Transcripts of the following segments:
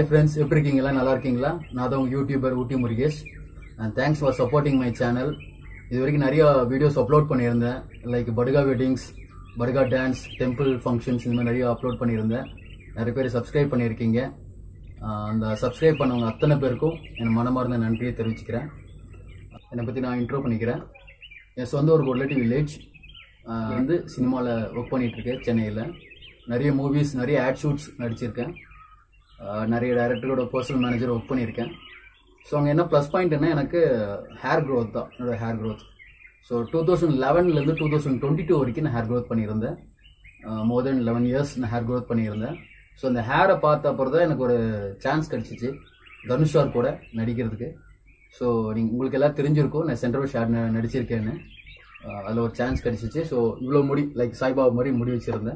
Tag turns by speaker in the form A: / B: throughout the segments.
A: hi friends எப்படி இருக்கீங்களா நல்லா இருக்கீங்களா நான் தான் உங்கள் YouTuber Ooty Murugesh and thanks for supporting my channel இது வரைக்கும் நிறைய வீடியோஸ் அப்லோட் பண்ணியிருந்தேன் like Badaga weddings Badaga dance temple functions இந்த மாதிரி நிறைய அப்லோட் பண்ணியிருந்தேன் நிறைய பேர் சப்ஸ்கிரைப் பண்ணியிருக்கீங்க ஆஹ் அந்த சப்ஸ்கிரைப் பண்ணவங்க அத்தனை பேருக்கும் என் மனமார்ந்த நன்றியை தெரிவிச்சுக்கிறேன் என்னை பற்றி நான் இன்ட்ரோ பண்ணிக்கிறேன் என் சொந்த ஒரு கொல்லட்டி வில்லேஜ் வந்து சினிமாவில் ஒர்க் பண்ணிகிட்ருக்கேன் சென்னையில் நிறைய மூவிஸ் நிறைய ஆட் ஷூட்ஸ் நடிச்சிருக்கேன் ஆஹ் நிறைய டைரக்டரோட பர்சனல் மேனேஜர் ஒர்க் பண்ணியிருக்கேன் ஸோ அங்கே என்ன ப்ளஸ் பாயிண்ட்னா எனக்கு ஹேர் க்ரோத் தான் என்னோட hair growth so two thousand லெவன்லேருந்து டூ தௌசண்ட் டுவெண்ட்டி டூ வரைக்கும் நான் ஹேர் க்ரோத் பண்ணியிருந்தேன் மோர் தென் லெவன் இயர்ஸ் நான் ஹேர் க்ரோத் பண்ணியிருந்தேன் ஸோ அந்த ஹேரை பார்த்த அப்புறம் தான் எனக்கு ஒரு சான்ஸ் கிடச்சிச்சு தனுஷ் சார் கூட நடிக்கிறதுக்கு ஸோ நீங்கள் உங்களுக்கு எல்லாம் தெரிஞ்சிருக்கும் நான் சென்ட்ரல் ஷாட் நடிச்சிருக்கேன்னு அதில் ஒரு சான்ஸ் கிடச்சிச்சு ஸோ இவ்வளோ முடி லைக் சாய்பாபா மாதிரி முடி வச்சுருந்தேன்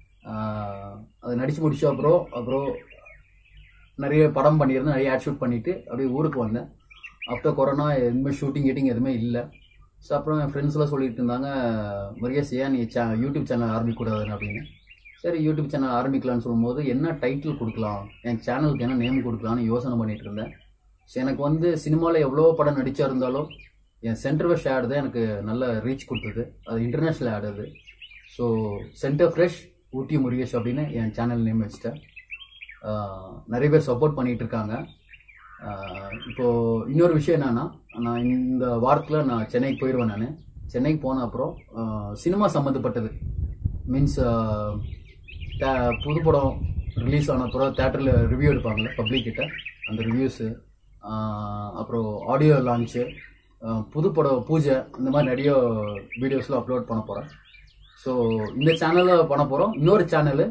A: அதை நடித்து முடிச்ச அப்புறம் அப்புறம் நிறைய படம் பண்ணியிருந்தேன் நிறைய ஆட் ஷூட் பண்ணிவிட்டு அப்படியே ஊருக்கு வந்தேன் ஆஃப்டர் கொரோனா எதுவுமே ஷூட்டிங் கீட்டிங் எதுவுமே இல்லை ஸோ அப்புறம் என் ஃப்ரெண்ட்ஸ்லாம் சொல்லிட்டு இருந்தாங்க முருகேஷ் ஏன் நீ சே யூடியூப் சேனல் ஆரம்பிக்கக்கூடாதுன்னு அப்படின்னு சரி யூடியூப் சேனல் ஆரம்பிக்கலாம்னு சொல்லும்போது என்ன டைட்டில் கொடுக்கலாம் என் சேனலுக்கு என்ன நேம் கொடுக்கலாம்னு யோசனை பண்ணிட்டு இருந்தேன் ஸோ எனக்கு வந்து சினிமாவில் எவ்வளோ படம் நடிச்சா இருந்தாலும் என் சென்டர் ஃப்ரெஷ் ஆடு தான் எனக்கு நல்ல ரீச் கொடுத்தது அது இன்டர்நேஷ்னல் ஆட் அது so Center Fresh Ooty Murugesh அப்படின்னு என் சேனல் நேம் வச்சுட்டேன் ஆஹ் நிறைய பேர் சப்போர்ட் பண்ணிட்டு இருக்காங்க ஆஹ் இப்போ இன்னொரு விஷயம் என்னன்னா நான் இந்த வாரத்தில் நான் சென்னைக்கு போயிடுவேன் நான் சென்னைக்கு போன அப்புறம் ஆஹ் சினிமா சம்மந்தப்பட்டது மீன்ஸ் புது படம் ரிலீஸ் ஆன அப்புறம் தேட்டரில் ரிவ்யூ எடுப்பாங்கல்ல பப்ளிக் கிட்ட அந்த ரிவ்யூஸு அப்புறம் ஆடியோ லான்ச்சு புது படம் பூஜை இந்த மாதிரி நிறைய வீடியோஸ்லாம் அப்லோட் பண்ண போகிறேன் ஸோ இந்த சேனலில் பண்ண போகிறோம் இன்னொரு சேனலு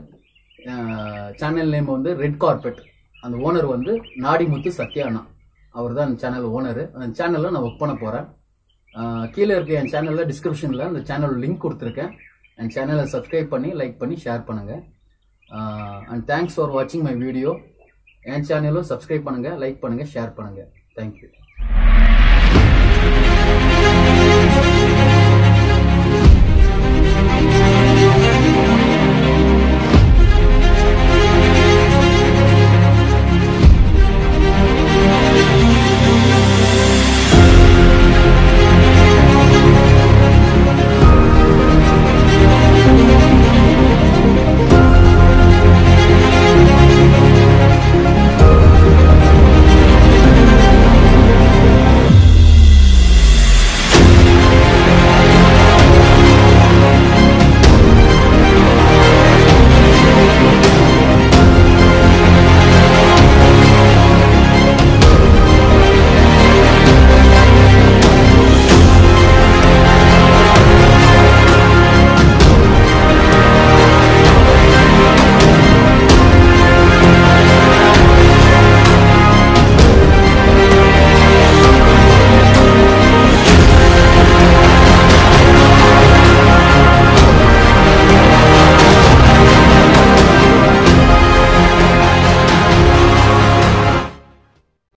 A: சேனல் நேம் வந்து ரெட் கார்பெட் அந்த ஓனர் வந்து நாடிமுத்து சத்யா அண்ணா அவர் தான் அந்த சேனல் ஓனர் அந்த சேனலில் நான் ஒர்க் பண்ண போகிறேன் கீழே இருக்க என் சேனலில் டிஸ்கிரிப்ஷனில் அந்த சேனல் லிங்க் கொடுத்துருக்கேன் என் சேனலை சப்ஸ்கிரைப் பண்ணி லைக் பண்ணி ஷேர் பண்ணுங்கள் அண்ட் தேங்க்ஸ் ஃபார் வாட்சிங் மை வீடியோ என் சேனலும் சப்ஸ்கிரைப் பண்ணுங்கள் லைக் பண்ணுங்கள் ஷேர் பண்ணுங்கள் தேங்க்யூ